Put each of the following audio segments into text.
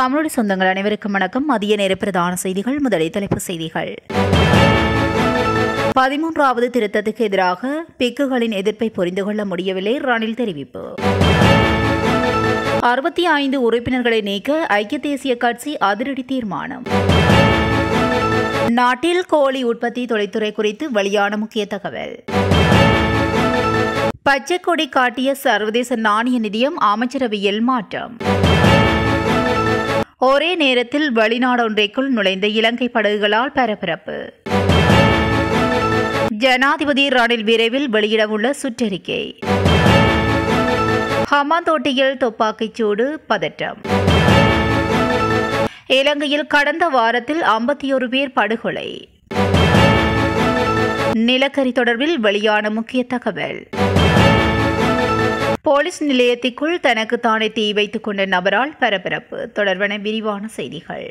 தமிழொலி சொந்தங்கள் அனைவருக்கும் வணக்கம் மதிய நேர பிரதான செய்திகள் முதலில் தலைப்புச் செய்திகள் பதிமூன்றாவது திருத்தத்துக்கு எதிராக பிக்குகளின் எதிர்ப்பை புரிந்து கொள்ள முடியவில்லை ரணில் தெரிவிப்பு அறுபத்தி ஐந்து உறுப்பினர்களை நீக்க ஐக்கிய தேசிய கட்சி அதிரடி தீர்மானம் நாட்டில் கோழி உற்பத்தி தொழில்துறை குறித்து வெளியான முக்கிய தகவல் பச்சை கொடி காட்டிய சர்வதேச நாணய நிதியம் அமைச்சரவையில் மாற்றம் ஒரே நேரத்தில் வெளிநாடொன்றைக்குள் நுழைந்த இலங்கை படகுகளால் பரபரப்பு ஜனாதிபதி ரணில் விரைவில் வெளியிடவுள்ள சுற்றறிக்கை ஹமாந்தோட்டியில் துப்பாக்கிச் சூடு பதற்றம் இலங்கையில் கடந்த வாரத்தில் ஐம்பத்தி ஒரு பேர் படுகொலை நிலக்கரி தொடர்பில் வெளியான முக்கிய தகவல் போலீஸ் நிலையத்திற்குள் தனக்கு தானே தீ வைத்துக் கொண்ட நபரால் பரபரப்பு தொடர்பான விரிவான செய்திகள்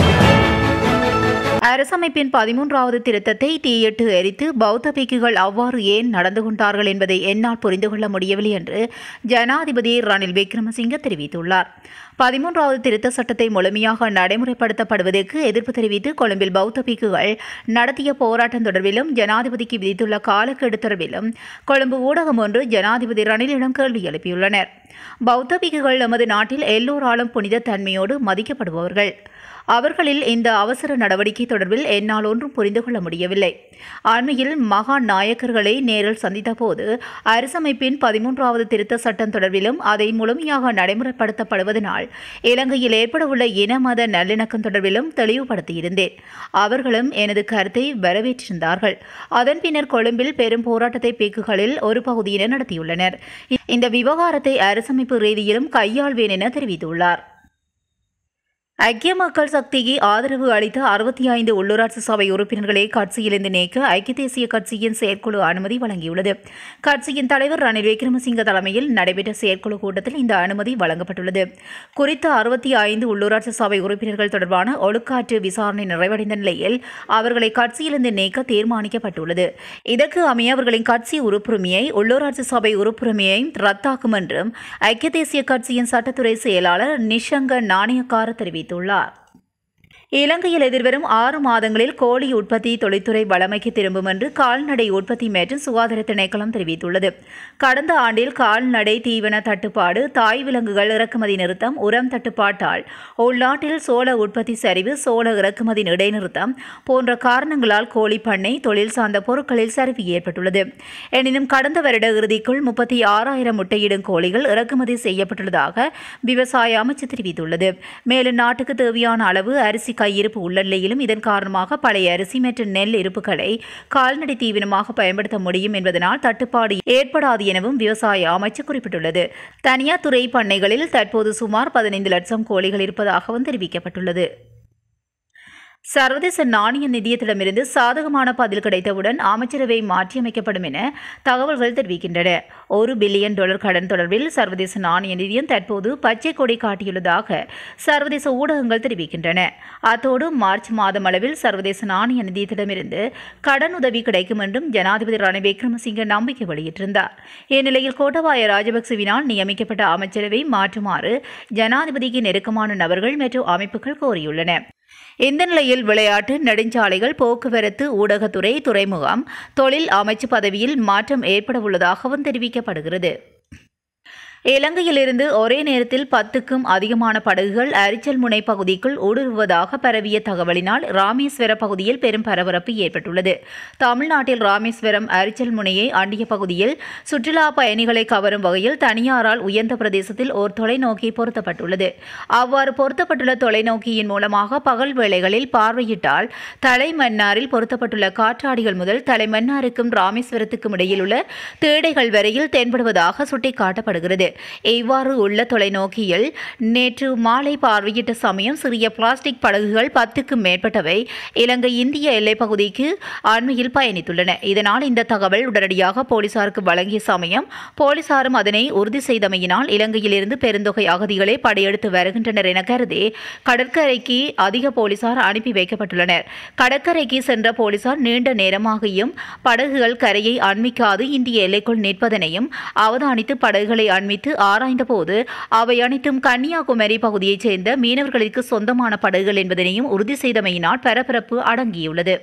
அரசமைப்பின் பதிமூன்றாவது திருத்தத்தை தீயிட்டு எரித்து பௌத்த பிக்குகள் அவ்வாறு ஏன் நடந்து கொண்டார்கள் என்பதை என்னால் புரிந்து கொள்ள முடியவில்லை என்று ஜனாதிபதி ரணில் விக்ரமசிங்க தெரிவித்துள்ளார் பதிமூன்றாவது திருத்த சட்டத்தை முழுமையாக நடைமுறைப்படுத்தப்படுவதற்கு எதிர்ப்பு தெரிவித்து கொழும்பில் பௌத்த பிக்குகள் நடத்திய போராட்டம் தொடர்பிலும் ஜனாதிபதிக்கு விதித்துள்ள காலக்கெடு தொடர்பிலும் கொழும்பு ஊடகம் ஒன்று ஜனாதிபதி ரணிலிடம் கேள்வி எழுப்பியுள்ளனர் பௌத்த பிக்குகள் நமது நாட்டில் எல்லோராலும் புனித தன்மையோடு மதிக்கப்படுபவர்கள் அவர்களில் இந்த அவசர நடவடிக்கை தொடர்பில் என்னால் ஒன்றும் புரிந்து கொள்ள முடியவில்லை அண்மையில் மகா நாயக்கர்களை நேரில் சந்தித்த போது அரசமைப்பின் பதிமூன்றாவது திருத்த சட்டம் தொடர்பிலும் அதை முழுமையாக நடைமுறைப்படுத்தப்படுவதனால் இலங்கையில் ஏற்படவுள்ள இன மத நல்லிணக்கம் தொடர்பிலும் தெளிவுபடுத்தியிருந்தேன் அவர்களும் எனது கருத்தை வரவேற்றிருந்தார்கள் அதன் பின்னர் கொழும்பில் பெரும் போராட்டத்தை பேக்குகளில் ஒரு பகுதியினர் நடத்தியுள்ளனர் இந்த விவகாரத்தை அரசமைப்பு ரீதியிலும் கையாள்வேன் என தெரிவித்துள்ளார் ஐக்கிய மக்கள் சக்திக்கு ஆதரவு அளித்த அறுபத்தி ஐந்து உள்ளூராட்சி சபை உறுப்பினர்களை கட்சியிலிருந்து நீக்க ஐக்கிய தேசிய கட்சியின் செயற்குழு அனுமதி வழங்கியுள்ளது கட்சியின் தலைவர் ரணில் விக்ரமசிங்க தலைமையில் நடைபெற்ற செயற்குழு கூட்டத்தில் இந்த அனுமதி வழங்கப்பட்டுள்ளது குறித்த அறுபத்தி ஐந்து உள்ளூராட்சி சபை உறுப்பினர்கள் தொடர்பான ஒழுக்காற்று விசாரணை நிறைவடைந்த நிலையில் அவர்களை கட்சியிலிருந்து நீக்க தீர்மானிக்கப்பட்டுள்ளது இதற்கு அமைய அவர்களின் கட்சி உறுப்புரிமையை உள்ளூராட்சி சபை உறுப்புரிமையை ரத்தாக்கும் என்றும் ஐக்கிய தேசிய கட்சியின் சட்டத்துறை செயலாளர் நிஷங்க நாணயக்கார தெரிவித்தார் தெரிவித்துள்ளார் இலங்கையில் எதிர்வரும் ஆறு மாதங்களில் கோழி உற்பத்தி தொழில்துறை வளமைக்கு திரும்பும் என்று கால்நடை உற்பத்தி மற்றும் சுகாதார திணைக்களம் தெரிவித்துள்ளது கடந்த ஆண்டில் கால்நடை தீவன தட்டுப்பாடு தாய் விலங்குகள் இறக்குமதி நிறுத்தம் உரம் தட்டுப்பாட்டால் உள்நாட்டில் சோள உற்பத்தி சரிவு சோள இறக்குமதி இடைநிறுத்தம் போன்ற காரணங்களால் கோழி பண்ணை தொழில் சார்ந்த பொருட்களில் சரிவு ஏற்பட்டுள்ளது எனினும் கடந்த வருட இறுதிக்குள் முப்பத்தி ஆறாயிரம் முட்டையிடும் கோழிகள் இறக்குமதி செய்யப்பட்டுள்ளதாக விவசாய அமைச்சு தெரிவித்துள்ளது மேலும் நாட்டுக்கு தேவையான அளவு அரிசி கையிருப்பு உள்ள நிலையிலும் இதன் காரணமாக பழைய அரிசி மற்றும் நெல் இருப்புகளை கால்நடை தீவனமாக பயன்படுத்த முடியும் என்பதனால் தட்டுப்பாடு ஏற்படாது எனவும் விவசாய அமைச்சு குறிப்பிட்டுள்ளது தனியார் துறை பண்ணைகளில் தற்போது சுமார் பதினைந்து லட்சம் கோழிகள் இருப்பதாகவும் தெரிவிக்கப்பட்டுள்ளது சர்வதேச நாணய நிதியத்திடமிருந்து சாதகமான பதில் கிடைத்தவுடன் அமைச்சரவை மாற்றியமைக்கப்படும் என தகவல்கள் தெரிவிக்கின்றன ஒரு பில்லியன் டாலர் கடன் தொடர்பில் சர்வதேச நாணய நிதியம் தற்போது பச்சை கொடி காட்டியுள்ளதாக சர்வதேச ஊடகங்கள் தெரிவிக்கின்றன அத்தோடு மார்ச் மாதம் அளவில் சர்வதேச நாணய நிதியத்திடமிருந்து கடன் உதவி கிடைக்கும் என்றும் ஜனாதிபதி ரணில் விக்ரமசிங்க நம்பிக்கை வெளியிட்டிருந்தார் இந்நிலையில் கோட்டபாய ராஜபக்சவினால் நியமிக்கப்பட்ட அமைச்சரவை மாற்றுமாறு ஜனாதிபதிக்கு நெருக்கமான நபர்கள் மற்றும் அமைப்புகள் கோரியுள்ளன இந்த நிலையில் விளையாட்டு நெடுஞ்சாலைகள் போக்குவரத்து ஊடகத்துறை துறைமுகம் தொழில் அமைச்சு பதவியில் மாற்றம் ஏற்பட உள்ளதாகவும் தெரிவிக்கப்படுகிறது இலங்கையிலிருந்து ஒரே நேரத்தில் பத்துக்கும் அதிகமான படகுகள் அரிச்சல் முனை பகுதிக்குள் ஊடுருவதாக பரவிய தகவலினால் ராமேஸ்வர பகுதியில் பெரும் பரபரப்பு ஏற்பட்டுள்ளது தமிழ்நாட்டில் ராமேஸ்வரம் அரிச்சல் முனையை அண்டிய பகுதியில் சுற்றுலா பயணிகளை கவரும் வகையில் தனியாரால் உயர்ந்த பிரதேசத்தில் ஓர் தொலைநோக்கி பொருத்தப்பட்டுள்ளது அவ்வாறு பொருத்தப்பட்டுள்ள தொலைநோக்கியின் மூலமாக பகல் வேளைகளில் பார்வையிட்டால் தலைமன்னாரில் பொருத்தப்பட்டுள்ள காற்றாடிகள் முதல் தலைமன்னாருக்கும் ராமேஸ்வரத்துக்கும் இடையில் உள்ள தேடைகள் வரையில் தென்படுவதாக சுட்டிக்காட்டப்படுகிறது இவ்வாறு உள்ள தொலைநோக்கியில் நேற்று மாலை பார்வையிட்ட சமயம் சிறிய பிளாஸ்டிக் படகுகள் பத்துக்கும் மேற்பட்டவை இலங்கை இந்திய எல்லைப் பகுதிக்கு அண்மையில் பயணித்துள்ளன இதனால் இந்த தகவல் உடனடியாக போலீசாருக்கு வழங்கிய சமயம் போலீசாரும் அதனை உறுதி செய்தமையினால் இலங்கையிலிருந்து பெருந்தொகை அகதிகளை படையெடுத்து வருகின்றனர் என கருதி கடற்கரைக்கு அதிக போலீசார் அனுப்பி வைக்கப்பட்டுள்ளனர் கடற்கரைக்கு சென்ற போலீசார் நீண்ட நேரமாகியும் படகுகள் கரையை அண்மிக்காது இந்திய எல்லைக்குள் நிற்பதனையும் அவதானித்து படகுகளை அண்மித்து வைத்து ஆராய்ந்தபோது அவை அனைத்தும் கன்னியாகுமரி பகுதியைச் சேர்ந்த மீனவர்களுக்கு சொந்தமான படகுகள் என்பதனையும் உறுதி செய்தமையினால் பரபரப்பு அடங்கியுள்ளது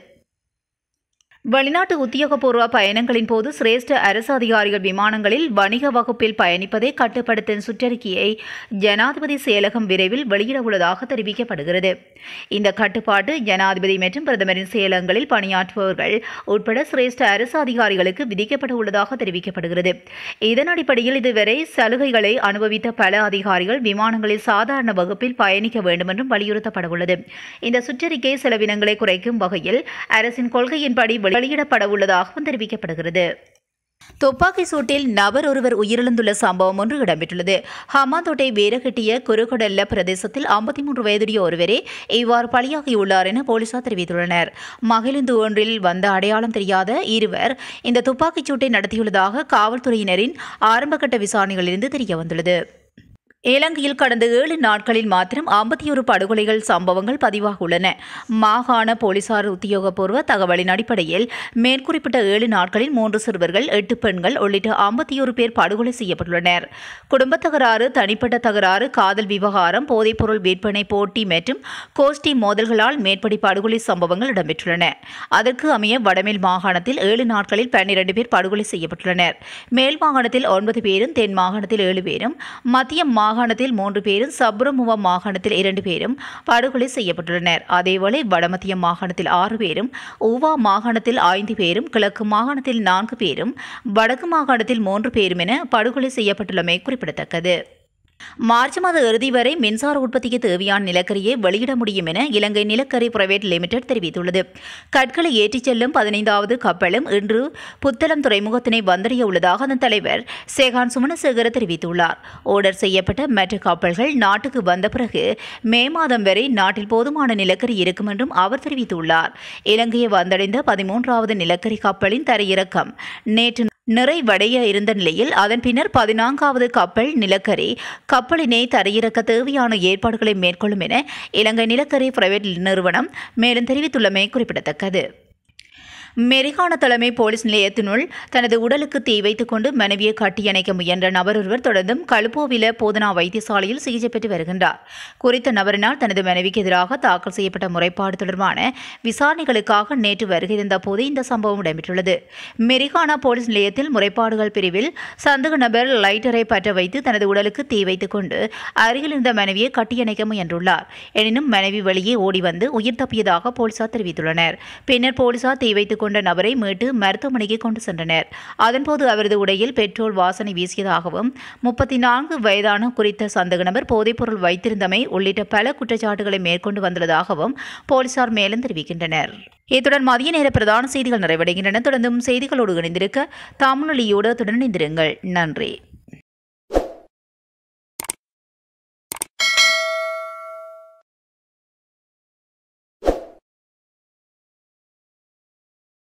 வெளிநாட்டு உத்தியோகபூர்வ பயணங்களின் போது சிரேஷ்ட அரசு அதிகாரிகள் விமானங்களில் வணிக வகுப்பில் பயணிப்பதை கட்டுப்படுத்தும் சுற்றறிக்கையை ஜனாதிபதி செயலகம் விரைவில் வெளியிட உள்ளதாக தெரிவிக்கப்படுகிறது இந்த கட்டுப்பாடு ஜனாதிபதி மற்றும் பிரதமரின் செயலகங்களில் பணியாற்றுபவர்கள் உட்பட சிரேஷ்ட அரசு அதிகாரிகளுக்கு விதிக்கப்பட உள்ளதாக தெரிவிக்கப்படுகிறது இதன் அடிப்படையில் இதுவரை சலுகைகளை அனுபவித்த பல அதிகாரிகள் விமானங்களில் சாதாரண வகுப்பில் பயணிக்க வேண்டும் என்றும் வலியுறுத்தப்பட உள்ளது இந்த சுற்றறிக்கை செலவினங்களை குறைக்கும் வகையில் அரசின் கொள்கையின்படி வெளியிடப்பட உள்ளதாகவும் தெரிவிக்கப்படுகிறது துப்பாக்கி சூட்டில் நபர் ஒருவர் உயிரிழந்துள்ள சம்பவம் ஒன்று இடம்பெற்றுள்ளது ஹமாந்தோட்டை வேரகட்டிய குறுகொடல்ல பிரதேசத்தில் ஐம்பத்தி மூன்று வயதுடைய ஒருவரே இவ்வாறு பலியாகியுள்ளார் என போலீசார் தெரிவித்துள்ளனர் மகிழுந்து ஒன்றில் வந்த அடையாளம் தெரியாத இருவர் இந்த துப்பாக்கிச் சூட்டை நடத்தியுள்ளதாக காவல்துறையினரின் ஆரம்பகட்ட விசாரணைகளிலிருந்து தெரியவந்துள்ளது இலங்கையில் கடந்த ஏழு நாட்களில் மாத்திரம் ஐம்பத்தி ஒரு படுகொலைகள் சம்பவங்கள் பதிவாகியுள்ளன மாகாண போலீசார் உத்தியோகபூர்வ தகவலின் அடிப்படையில் மேற்குறிப்பிட்ட ஏழு நாட்களில் மூன்று சிறுவர்கள் எட்டு பெண்கள் உள்ளிட்ட ஐம்பத்தி ஒரு பேர் படுகொலை செய்யப்பட்டுள்ளனர் குடும்பத் தகராறு தனிப்பட்ட தகராறு காதல் விவகாரம் போதைப்பொருள் விற்பனை போட்டி மற்றும் கோஷ்டி மோதல்களால் மேற்படி படுகொலை சம்பவங்கள் இடம்பெற்றுள்ளன அதற்கு அமைய வடமேல் மாகாணத்தில் ஏழு நாட்களில் பன்னிரண்டு பேர் படுகொலை செய்யப்பட்டுள்ளனர் மேல் மாகாணத்தில் ஒன்பது பேரும் தென் மாகாணத்தில் ஏழு பேரும் மத்திய மாகாணத்தில் மூன்று பேரும் சப்ரமுவ மாகாணத்தில் இரண்டு பேரும் படுகொலை செய்யப்பட்டுள்ளனர் அதேவேளை வடமத்திய மாகாணத்தில் ஆறு பேரும் ஊவா மாகாணத்தில் ஐந்து பேரும் கிழக்கு மாகாணத்தில் நான்கு பேரும் வடக்கு மாகாணத்தில் மூன்று பேரும் என படுகொலை செய்யப்பட்டுள்ளமை குறிப்பிடத்தக்கது மார்ச் மாத இறுதி வரை மின்சார உற்பத்திக்கு தேவையான நிலக்கரியை வெளியிட முடியும் என இலங்கை நிலக்கரி பிரைவேட் லிமிடெட் தெரிவித்துள்ளது கற்களை ஏற்றிச் செல்லும் பதினைந்தாவது கப்பலும் இன்று புத்தளம் துறைமுகத்தினை வந்தடைய உள்ளதாக அதன் தலைவர் சேகான் சுமணசேகர தெரிவித்துள்ளார் ஓர்டர் செய்யப்பட்ட மற்ற கப்பல்கள் நாட்டுக்கு வந்த பிறகு மே மாதம் வரை நாட்டில் போதுமான நிலக்கரி இருக்கும் என்றும் அவர் தெரிவித்துள்ளார் இலங்கையை வந்தடைந்த பதிமூன்றாவது நிலக்கரி கப்பலின் தரையிறக்கம் நேற்று நிறைவடைய இருந்த நிலையில் அதன் பின்னர் பதினான்காவது கப்பல் நிலக்கரி கப்பலினை தரையிறக்க தேவையான ஏற்பாடுகளை மேற்கொள்ளும் என இலங்கை நிலக்கரி பிரைவேட் நிறுவனம் மேலும் தெரிவித்துள்ளமை குறிப்பிடத்தக்கது மெரிகான தலைமை போலீஸ் நிலையத்தினுள் தனது உடலுக்கு தீ வைத்துக் கொண்டு மனைவியை கட்டியணைக்க முயன்ற நபர் ஒருவர் தொடர்ந்தும் கழுப்போவில போதனா வைத்தியசாலையில் சிகிச்சை பெற்று வருகின்றார் குறித்த நபரினால் தனது மனைவிக்கு எதிராக தாக்கல் செய்யப்பட்ட முறைப்பாடு தொடர்பான விசாரணைகளுக்காக நேற்று வருகை இருந்த போது இந்த சம்பவம் இடம்பெற்றுள்ளது மெரிகானா போலீஸ் நிலையத்தில் முறைப்பாடுகள் பிரிவில் சந்தக நபர் லைட்டரை பற்ற வைத்து தனது உடலுக்கு தீ வைத்துக் கொண்டு அருகில் இருந்த மனைவியை கட்டியணைக்க முயன்றுள்ளார் எனினும் மனைவி வெளியே ஓடி வந்து உயிர் தப்பியதாக போலீசார் தெரிவித்துள்ளனர் பின்னர் போலீசார் தீ வைத்துக் கொண்ட நபரை மீட்டு மருத்துவமனைக்கு கொண்டு சென்றனர் அதன்போது அவரது உடையில் பெட்ரோல் வாசனை வீசியதாகவும் முப்பத்தி நான்கு வயதான குறித்த சந்தக நபர் போதைப்பொருள் வைத்திருந்தமை உள்ளிட்ட பல குற்றச்சாட்டுகளை மேற்கொண்டு வந்துள்ளதாகவும் போலீசார் மேலும் தெரிவிக்கின்றனர் இத்துடன் மதிய நேர பிரதான செய்திகள் நிறைவடைகின்றன தொடர்ந்தும் செய்திகளோடு இணைந்திருக்க தமிழொலியோடு தொடர்ந்து இணைந்திருங்கள் நன்றி